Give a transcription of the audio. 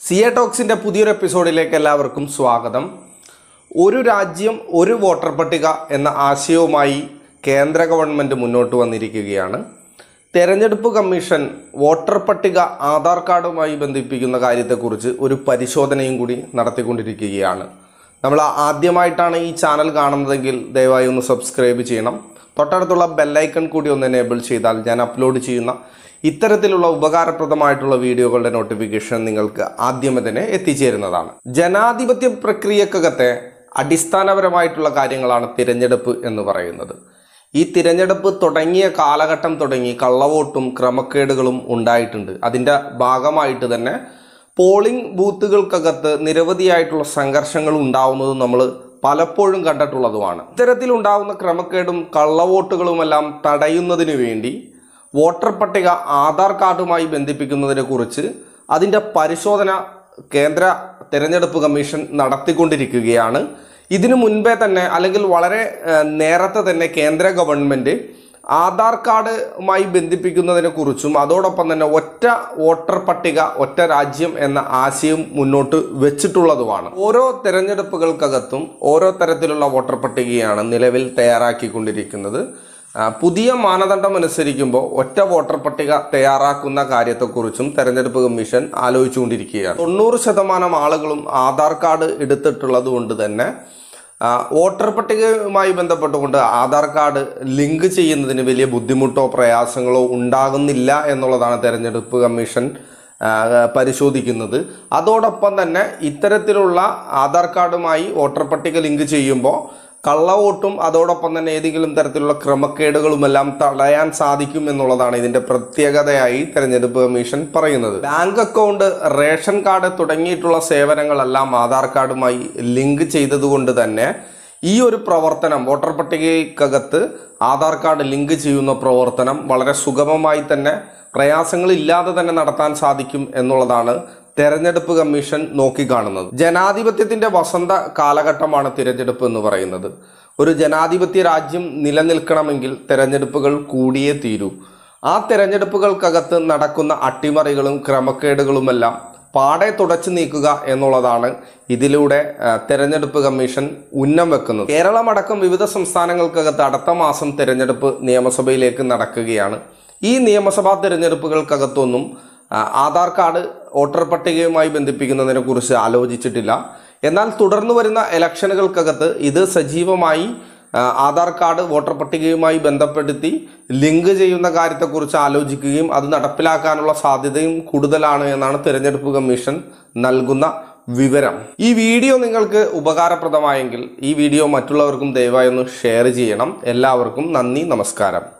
സിയ ടോക്സിൻ്റെ പുതിയൊരു എപ്പിസോഡിലേക്ക് എല്ലാവർക്കും സ്വാഗതം ഒരു രാജ്യം ഒരു വോട്ടർ പട്ടിക എന്ന ആശയവുമായി കേന്ദ്ര ഗവൺമെൻറ് മുന്നോട്ട് വന്നിരിക്കുകയാണ് തെരഞ്ഞെടുപ്പ് കമ്മീഷൻ വോട്ടർ പട്ടിക ആധാർ കാർഡുമായി ബന്ധിപ്പിക്കുന്ന കാര്യത്തെക്കുറിച്ച് ഒരു പരിശോധനയും കൂടി നടത്തിക്കൊണ്ടിരിക്കുകയാണ് നമ്മൾ ആദ്യമായിട്ടാണ് ഈ ചാനൽ കാണുന്നതെങ്കിൽ ദയവായി ഒന്ന് സബ്സ്ക്രൈബ് ചെയ്യണം തൊട്ടടുത്തുള്ള ബെല്ലൈക്കൺ കൂടി ഒന്ന് എനേബിൾ ചെയ്താൽ ഞാൻ അപ്ലോഡ് ചെയ്യുന്ന ഇത്തരത്തിലുള്ള ഉപകാരപ്രദമായിട്ടുള്ള വീഡിയോകളുടെ നോട്ടിഫിക്കേഷൻ നിങ്ങൾക്ക് ആദ്യമേ തന്നെ എത്തിച്ചേരുന്നതാണ് ജനാധിപത്യ പ്രക്രിയക്കകത്തെ അടിസ്ഥാനപരമായിട്ടുള്ള കാര്യങ്ങളാണ് തിരഞ്ഞെടുപ്പ് എന്ന് പറയുന്നത് ഈ തിരഞ്ഞെടുപ്പ് തുടങ്ങിയ കാലഘട്ടം തുടങ്ങി കള്ളവോട്ടും ക്രമക്കേടുകളും ഉണ്ടായിട്ടുണ്ട് അതിൻ്റെ ഭാഗമായിട്ട് തന്നെ പോളിംഗ് ബൂത്തുകൾക്കകത്ത് നിരവധിയായിട്ടുള്ള സംഘർഷങ്ങൾ ഉണ്ടാവുന്നത് നമ്മൾ പലപ്പോഴും കണ്ടിട്ടുള്ളതുമാണ് ഇത്തരത്തിലുണ്ടാവുന്ന ക്രമക്കേടും കള്ളവോട്ടുകളുമെല്ലാം തടയുന്നതിന് വേണ്ടി വോട്ടർ പട്ടിക ആധാർ കാർഡുമായി ബന്ധിപ്പിക്കുന്നതിനെ കുറിച്ച് അതിൻ്റെ പരിശോധന കേന്ദ്ര തിരഞ്ഞെടുപ്പ് കമ്മീഷൻ നടത്തിക്കൊണ്ടിരിക്കുകയാണ് ഇതിനു മുൻപേ തന്നെ അല്ലെങ്കിൽ വളരെ ഏഹ്, നേരത്തെ തന്നെ കേന്ദ്ര ഗവൺമെൻറ് ആധാർ കാർഡുമായി ബന്ധിപ്പിക്കുന്നതിനെ കുറിച്ചും അതോടൊപ്പം തന്നെ ഒറ്റ വോട്ടർ പട്ടിക ഒറ്റ രാജ്യം എന്ന ആശയം മുന്നോട്ട് വെച്ചിട്ടുള്ളതുമാണ് ഓരോ തെരഞ്ഞെടുപ്പുകൾക്കകത്തും ഓരോ തരത്തിലുള്ള വോട്ടർ പട്ടികയാണ് നിലവിൽ തയ്യാറാക്കിക്കൊണ്ടിരിക്കുന്നത് ആ, പുതിയ മാനദണ്ഡം അനുസരിക്കുമ്പോൾ ഒറ്റ വോട്ടർ പട്ടിക തയ്യാറാക്കുന്ന കാര്യത്തെക്കുറിച്ചും തെരഞ്ഞെടുപ്പ് കമ്മീഷൻ ആലോചിച്ചുകൊണ്ടിരിക്കുകയാണ് തൊണ്ണൂറ് ശതമാനം ആളുകളും ആധാർ കാർഡ് എടുത്തിട്ടുള്ളത് കൊണ്ട് തന്നെ ആ, വോട്ടർ പട്ടികയുമായി ബന്ധപ്പെട്ടുകൊണ്ട് ആധാർ കാർഡ് ലിങ്ക് ചെയ്യുന്നതിന് വലിയ ബുദ്ധിമുട്ടോ പ്രയാസങ്ങളോ ഉണ്ടാകുന്നില്ല എന്നുള്ളതാണ് തെരഞ്ഞെടുപ്പ് കമ്മീഷൻ ആ, പരിശോധിക്കുന്നത് അതോടൊപ്പം തന്നെ ഇത്തരത്തിലുള്ള ആധാർ കാർഡുമായി വോട്ടർ പട്ടിക ലിങ്ക് ചെയ്യുമ്പോൾ കള്ളവോട്ടും അതോടൊപ്പം തന്നെ ഏതെങ്കിലും തരത്തിലുള്ള ക്രമക്കേടുകളുമെല്ലാം തടയാൻ സാധിക്കും എന്നുള്ളതാണ് ഇതിന്റെ പ്രത്യേകതയായി തെരഞ്ഞെടുപ്പ് കമ്മീഷൻ പറയുന്നത് ബാങ്ക് അക്കൗണ്ട് റേഷൻ കാർഡ് തുടങ്ങിയിട്ടുള്ള സേവനങ്ങളെല്ലാം ആധാർ കാർഡുമായി ലിങ്ക് ചെയ്തതുകൊണ്ട് തന്നെ ഈ ഒരു പ്രവർത്തനം വോട്ടർ പട്ടികയ്ക്കകത്ത് ആധാർ കാർഡ് ലിങ്ക് ചെയ്യുന്ന പ്രവർത്തനം വളരെ സുഗമമായി തന്നെ പ്രയാസങ്ങളില്ലാതെ തന്നെ നടത്താൻ സാധിക്കും എന്നുള്ളതാണ് തെരഞ്ഞെടുപ്പ് കമ്മീഷൻ നോക്കിക്കാണുന്നത് ജനാധിപത്യത്തിന്റെ വസന്ത കാലഘട്ടമാണ് തിരഞ്ഞെടുപ്പ് എന്ന് പറയുന്നത് ഒരു ജനാധിപത്യ രാജ്യം നിലനിൽക്കണമെങ്കിൽ തെരഞ്ഞെടുപ്പുകൾ കൂടിയേ തീരൂ ആ തെരഞ്ഞെടുപ്പുകൾക്കകത്ത് നടക്കുന്ന അട്ടിമറികളും ക്രമക്കേടുകളുമെല്ലാം പാടെ തുടച്ചു നീക്കുക എന്നുള്ളതാണ് ഇതിലൂടെ ആ, തെരഞ്ഞെടുപ്പ് കമ്മീഷൻ ഉന്നം വെക്കുന്നത് കേരളമടക്കം വിവിധ സംസ്ഥാനങ്ങൾക്കകത്ത് അടുത്ത മാസം തെരഞ്ഞെടുപ്പ് നിയമസഭയിലേക്ക് നടക്കുകയാണ് ഈ നിയമസഭാ തെരഞ്ഞെടുപ്പുകൾക്കകത്തൊന്നും ആ, ആധാർ കാർഡ് വോട്ടർ പട്ടികയുമായി ബന്ധിപ്പിക്കുന്നതിനെ കുറിച്ച് ആലോചിച്ചിട്ടില്ല എന്നാൽ തുടർന്നു വരുന്ന ഇലക്ഷനുകൾക്കകത്ത് ഇത് സജീവമായി ആ, ആധാർ കാർഡ് വോട്ടർ പട്ടികയുമായി ബന്ധപ്പെടുത്തി ലിങ്ക് ചെയ്യുന്ന കാര്യത്തെക്കുറിച്ച് ആലോചിക്കുകയും അത് നടപ്പിലാക്കാനുള്ള സാധ്യതയും കൂടുതലാണ് എന്നാണ് തിരഞ്ഞെടുപ്പ് കമ്മീഷൻ നൽകുന്ന വിവരം ഈ വീഡിയോ നിങ്ങൾക്ക് ഉപകാരപ്രദമായെങ്കിൽ ഈ വീഡിയോ മറ്റുള്ളവർക്കും ദയവായി ഒന്ന് ഷെയർ ചെയ്യണം എല്ലാവർക്കും നന്ദി നമസ്കാരം